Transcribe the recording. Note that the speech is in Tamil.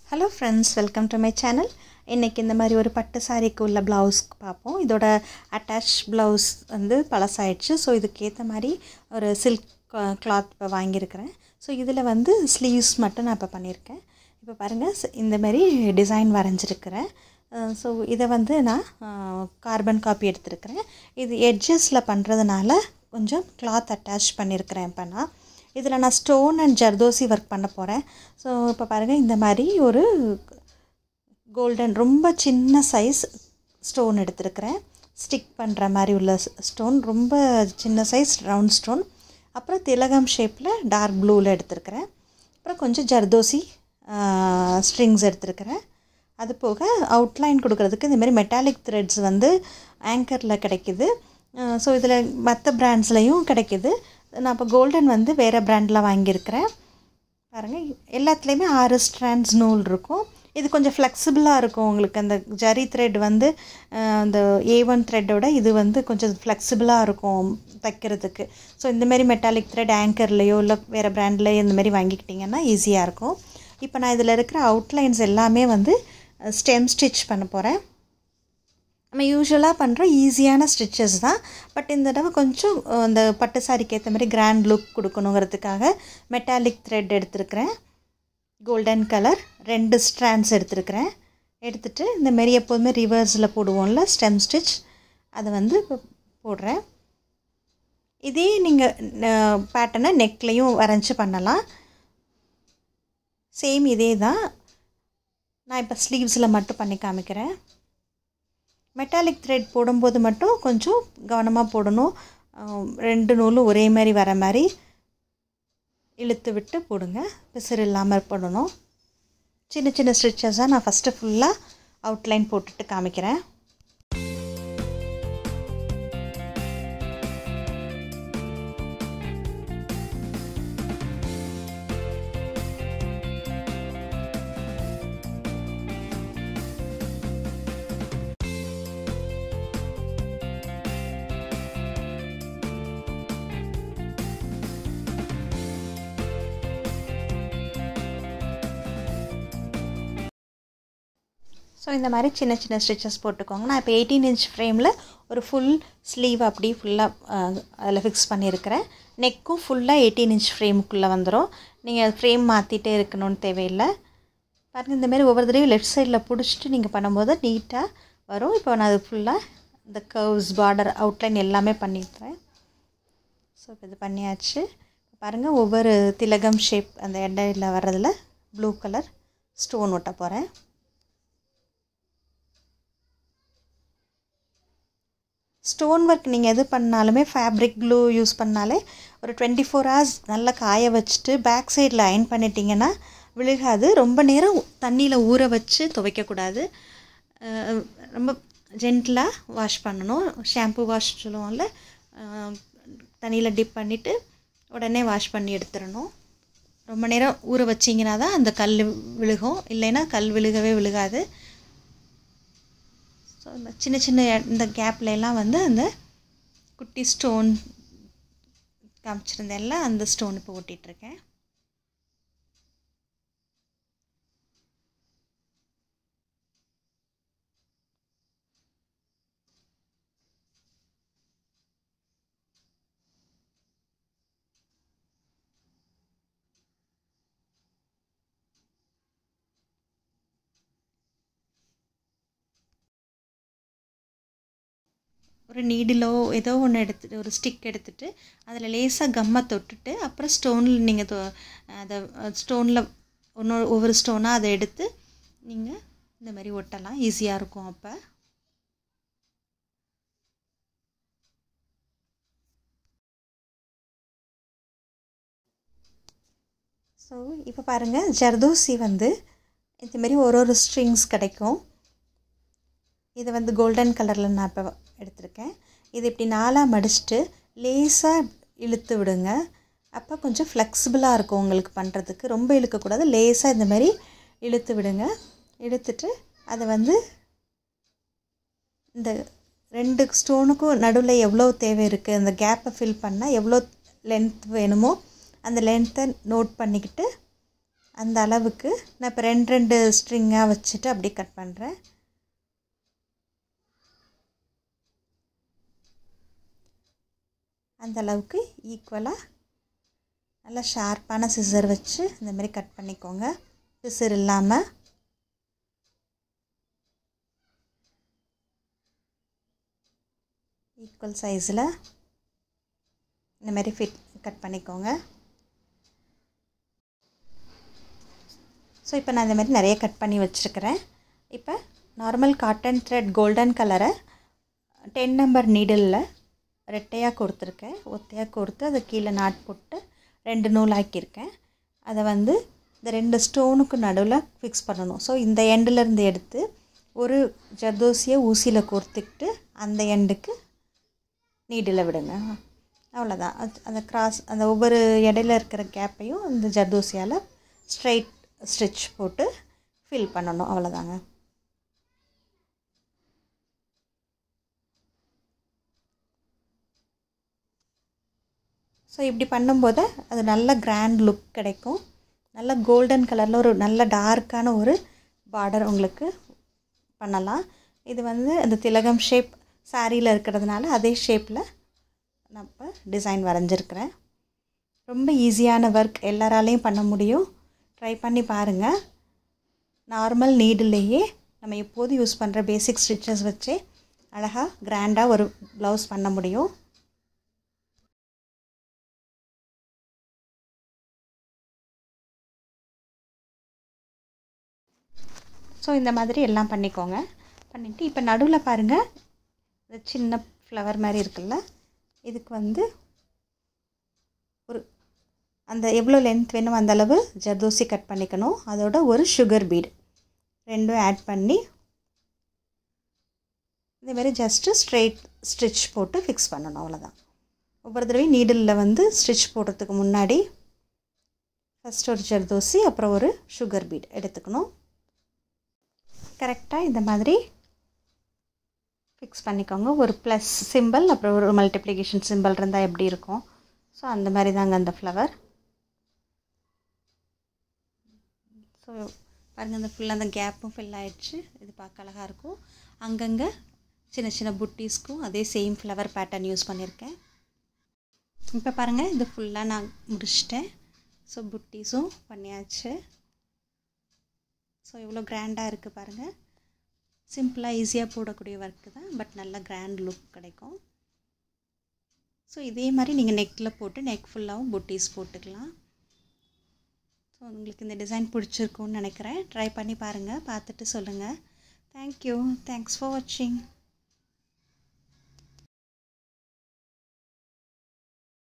hello friends welcome to my channel இன்றைக்கி இந்த மாதிரி ஒரு பட்டு சாரீக்கு உள்ள ப்ளவுஸ் பார்ப்போம் இதோட அட்டாச் ப்ளவுஸ் வந்து பழசாயிடுச்சு ஸோ இதுக்கேற்ற மாதிரி ஒரு சில்க் கிளாத் இப்போ வாங்கியிருக்கிறேன் ஸோ இதில் வந்து ஸ்லீவ்ஸ் மட்டும் நான் இப்போ பண்ணியிருக்கேன் இப்போ பாருங்கள் இந்த மாதிரி டிசைன் வரைஞ்சிருக்கிறேன் ஸோ இதை வந்து நான் கார்பன் காப்பி எடுத்திருக்கிறேன் இது எட்ஜஸில் பண்ணுறதுனால கொஞ்சம் கிளாத் அட்டாச் பண்ணியிருக்கிறேன் இப்போ நான் இதில் நான் ஸ்டோன் அண்ட் ஜர்தோசி ஒர்க் பண்ண போகிறேன் ஸோ இப்போ பாருங்கள் இந்த மாதிரி ஒரு கோல்டன் ரொம்ப சின்ன சைஸ் ஸ்டோன் எடுத்திருக்கிறேன் ஸ்டிக் பண்ணுற மாதிரி உள்ள ஸ்டோன் ரொம்ப சின்ன சைஸ் ரவுண்ட் ஸ்டோன் அப்புறம் திலகம் ஷேப்பில் டார்க் ப்ளூவில் எடுத்திருக்கிறேன் அப்புறம் கொஞ்சம் ஜர்தோசி ஸ்ட்ரிங்ஸ் எடுத்திருக்கிறேன் அது போக அவுட்லைன் கொடுக்குறதுக்கு இந்தமாரி மெட்டாலிக் த்ரெட்ஸ் வந்து ஆங்கரில் கிடைக்கிது ஸோ இதில் மற்ற பிராண்ட்ஸ்லேயும் கிடைக்கிது நான் இப்போ கோல்டன் வந்து வேறு பிராண்டில் வாங்கியிருக்கிறேன் பாருங்கள் எல்லாத்துலேயுமே ஆறு ஸ்ட்ராண்ட்ஸ் நூல் இருக்கும் இது கொஞ்சம் ஃப்ளெக்சிபிளாக இருக்கும் உங்களுக்கு அந்த ஜரி த்ரெட் வந்து அந்த ஏ ஒன் த்ரெட்டோட இது வந்து கொஞ்சம் ஃப்ளெக்சிபிளாக இருக்கும் தைக்கிறதுக்கு ஸோ இந்தமாரி மெட்டாலிக் த்ரெட் ஆங்கர்லேயோ இல்லை வேறு பிராண்ட்லேயோ இந்தமாரி வாங்கிக்கிட்டிங்கன்னா ஈஸியாக இருக்கும் இப்போ நான் இதில் இருக்கிற அவுட்லைன்ஸ் எல்லாமே வந்து ஸ்டெம் ஸ்டிச் பண்ண போகிறேன் நம்ம யூஸ்வலாக பண்ணுற ஈஸியான ஸ்டிச்சஸ் தான் பட் இந்த தடவை கொஞ்சம் அந்த பட்டு சாரிக்கு ஏற்ற மாதிரி கிராண்ட் லுக் கொடுக்கணுங்கிறதுக்காக மெட்டாலிக் த்ரெட் எடுத்துருக்கிறேன் கோல்டன் கலர் ரெண்டு ஸ்ட்ராண்ட்ஸ் எடுத்துருக்கிறேன் எடுத்துகிட்டு இந்த மாரி எப்போதுமே ரிவர்ஸில் போடுவோம்ல ஸ்டெம் ஸ்டிச் அதை வந்து இப்போ போடுறேன் இதே நீங்கள் பேட்டர்னை நெக்லேயும் வரைஞ்சி பண்ணலாம் சேம் இதே தான் நான் இப்போ ஸ்லீவ்ஸில் மட்டும் பண்ணி காமிக்கிறேன் மெட்டாலிக் த்ரெட் போடும்போது மட்டும் கொஞ்சம் கவனமாக போடணும் ரெண்டு நூலும் ஒரே மாதிரி வர மாதிரி இழுத்து விட்டு போடுங்க பிசுறு இல்லாமல் போடணும் சின்ன சின்ன ஸ்டிச்சஸாக நான் ஃபஸ்ட்டு ஃபுல்லாக அவுட்லைன் போட்டுட்டு காமிக்கிறேன் ஸோ இந்த மாதிரி சின்ன சின்ன ஸ்டிச்சஸ் போட்டுக்கோங்க நான் இப்போ எயிட்டீன் இன்ச் ஃப்ரேமில் ஒரு ஃபுல் ஸ்லீவ் அப்படி ஃபுல்லாக அதில் ஃபிக்ஸ் பண்ணியிருக்கிறேன் நெக்கும் ஃபுல்லாக எயிட்டீன் இன்ச் ஃப்ரேமுக்குள்ளே வந்துடும் நீங்கள் ஃப்ரேம் மாற்றிட்டே இருக்கணும்னு தேவையில்லை பாருங்கள் இந்தமாரி ஒவ்வொரு தடவையும் லெஃப்ட் சைடில் பிடிச்சிட்டு நீங்கள் பண்ணும்போது நீட்டாக வரும் இப்போ நான் அது ஃபுல்லாக இந்த கர்வ்ஸ் பார்டர் அவுட்லைன் எல்லாமே பண்ணிடுறேன் ஸோ இப்போ இது பண்ணியாச்சு பாருங்கள் ஒவ்வொரு திலகம் ஷேப் அந்த இடையில வர்றதில் ப்ளூ கலர் ஸ்டோன் ஒட்ட போகிறேன் ஸ்டோன் ஒர்க் நீங்கள் எது பண்ணாலுமே ஃபேப்ரிக் க்ளூ யூஸ் பண்ணாலே ஒரு டுவெண்ட்டி ஃபோர் ஹவர்ஸ் நல்லா காய வச்சுட்டு பேக் சைடில் அயன் பண்ணிட்டீங்கன்னா விழுகாது ரொம்ப நேரம் தண்ணியில் ஊற வச்சு துவைக்கக்கூடாது ரொம்ப ஜென்டிலாக வாஷ் பண்ணணும் ஷாம்பு வாஷ் சொல்லுவோம்ல தண்ணியில் டிப் பண்ணிவிட்டு உடனே வாஷ் பண்ணி எடுத்துடணும் ரொம்ப நேரம் ஊற வச்சிங்கன்னா தான் அந்த கல் விழுகும் இல்லைன்னா கல் விழுகவே விழுகாது ஸோ இந்த சின்ன சின்ன இந்த கேப்லலாம் வந்து அந்த குட்டி ஸ்டோன் காமிச்சிருந்தேன்ல அந்த ஸ்டோன் இப்போ ஒட்டிகிட்ருக்கேன் ஒரு நீடிலோ ஏதோ ஒன்று எடுத்துகிட்டு ஒரு ஸ்டிக் எடுத்துகிட்டு அதில் லேசாக கம்மை தொட்டுட்டு அப்புறம் ஸ்டோனில் நீங்கள் தொ அதை ஸ்டோனில் ஒன்று ஒவ்வொரு ஸ்டோனாக அதை எடுத்து நீங்கள் இந்த மாதிரி ஒட்டலாம் ஈஸியாக இருக்கும் அப்போ ஸோ இப்போ பாருங்கள் ஜர்தோசி வந்து இதுமாரி ஒரு ஒரு ஸ்ட்ரிங்ஸ் கிடைக்கும் இது வந்து கோல்டன் கலரில் நான் இப்போ எடுத்திருக்கேன் இது இப்படி நாலாக மடிச்சுட்டு லேசாக இழுத்து விடுங்க அப்போ கொஞ்சம் ஃப்ளெக்சிபிளாக இருக்கும் உங்களுக்கு பண்ணுறதுக்கு ரொம்ப இழுக்கக்கூடாது லேசாக இந்த மாதிரி இழுத்து விடுங்க இழுத்துட்டு அதை வந்து இந்த ரெண்டு ஸ்டோனுக்கும் நடுவில் எவ்வளோ தேவை இருக்குது அந்த கேப்பை ஃபில் பண்ணால் எவ்வளோ லென்த் வேணுமோ அந்த லென்த்தை நோட் பண்ணிக்கிட்டு அந்த அளவுக்கு நான் இப்போ ரெண்டு ரெண்டு ஸ்ட்ரிங்காக வச்சுட்டு அப்படி கட் பண்ணுறேன் அந்த அளவுக்கு ஈக்குவலாக நல்லா ஷார்ப்பான சிசர் வச்சு இந்த மாதிரி கட் பண்ணிக்கோங்க சிசர் இல்லாமல் ஈக்குவல் சைஸில் இந்த மாதிரி ஃபிட் கட் பண்ணிக்கோங்க ஸோ இப்போ நான் இந்த மாதிரி நிறைய கட் பண்ணி வச்சுருக்கிறேன் இப்போ நார்மல் காட்டன் த்ரெட் கோல்டன் கலரை டென் நம்பர் நீடிலில் ரெட்டையாக கொடுத்துருக்கேன் ஒத்தையாக கொடுத்து அதை கீழே நாட் போட்டு ரெண்டு நூல் ஆக்கியிருக்கேன் அதை வந்து இந்த ரெண்டு ஸ்டோனுக்கு நடுவில் ஃபிக்ஸ் பண்ணணும் ஸோ இந்த எண்டுலேருந்து எடுத்து ஒரு ஜர்தோசியை ஊசியில் கோர்த்துக்கிட்டு அந்த எண்டுக்கு நீடில் விடுங்க அவ்வளோதான் அது அந்த கிராஸ் அந்த ஒவ்வொரு இடையில இருக்கிற கேப்பையும் அந்த ஜர்தோசியால் ஸ்ட்ரைட் ஸ்டிச் போட்டு ஃபில் பண்ணணும் அவ்வளோதாங்க ஸோ இப்படி பண்ணும்போது அது நல்ல கிராண்ட் லுக் கிடைக்கும் நல்ல கோல்டன் கலரில் ஒரு நல்ல டார்க்கான ஒரு பார்டர் உங்களுக்கு பண்ணலாம் இது வந்து அந்த திலகம் ஷேப் சாரியில் இருக்கிறதுனால அதே ஷேப்பில் நான் இப்போ டிசைன் வரைஞ்சிருக்கிறேன் ரொம்ப ஈஸியான ஒர்க் எல்லாராலையும் பண்ண முடியும் ட்ரை பண்ணி பாருங்கள் நார்மல் நீடிலேயே நம்ம எப்போதும் யூஸ் பண்ணுற பேசிக் ஸ்டிச்சஸ் வச்சே அழகாக கிராண்டாக ஒரு ப்ளவுஸ் பண்ண முடியும் ஸோ இந்த மாதிரி எல்லாம் பண்ணிக்கோங்க பண்ணிவிட்டு இப்போ நடுவில் பாருங்கள் இந்த சின்ன ஃப்ளவர் மாதிரி இருக்குல்ல இதுக்கு வந்து ஒரு அந்த எவ்வளோ லென்த் வேணும் அந்த அளவு ஜர்தோசி கட் பண்ணிக்கணும் அதோட ஒரு சுகர் பீடு ரெண்டும் ஆட் பண்ணி இதேமாரி ஜஸ்ட்டு ஸ்ட்ரெயிட் ஸ்டிச் போட்டு ஃபிக்ஸ் பண்ணணும் அவ்வளோதான் ஒவ்வொரு தடவையும் நீடிலில் வந்து ஸ்டிச் போடுறதுக்கு முன்னாடி ஃபஸ்ட் ஒரு ஜர்தோசி அப்புறம் ஒரு சுகர் பீட் எடுத்துக்கணும் கரெக்டாக இந்த மாதிரி ஃபிக்ஸ் பண்ணிக்கோங்க ஒரு ப்ளஸ் சிம்பிள் அப்புறம் ஒரு மல்டிப்ளிகேஷன் சிம்பிள் இருந்தால் எப்படி இருக்கும் ஸோ அந்த மாதிரி தாங்க அந்த ஃப்ளவர் ஸோ பாருங்கள் அந்த ஃபுல்லாக அந்த கேப்பும் ஃபில் ஆகிடுச்சு இது பார்க்க அழகாக இருக்கும் அங்கங்கே சின்ன சின்ன புட்டீஸ்க்கும் அதே சேம் ஃப்ளவர் பேட்டர்ன் யூஸ் பண்ணியிருக்கேன் இப்போ பாருங்கள் இது ஃபுல்லாக நான் முடிச்சிட்டேன் ஸோ புட்டீஸும் பண்ணியாச்சு ஸோ எவ்வளோ கிராண்டாக இருக்குது பாருங்கள் சிம்பிளாக ஈஸியாக போடக்கூடிய ஒர்க்கு தான் பட் நல்ல கிராண்ட் லுக் கிடைக்கும் ஸோ இதே மாதிரி நீங்கள் நெக்கில் போட்டு நெக் ஃபுல்லாகவும் புட்டீஸ் போட்டுக்கலாம் ஸோ உங்களுக்கு இந்த டிசைன் பிடிச்சிருக்குன்னு நினைக்கிறேன் ட்ரை பண்ணி பாருங்கள் பார்த்துட்டு சொல்லுங்கள் தேங்க்யூ தேங்க்ஸ் ஃபார் வாட்சிங்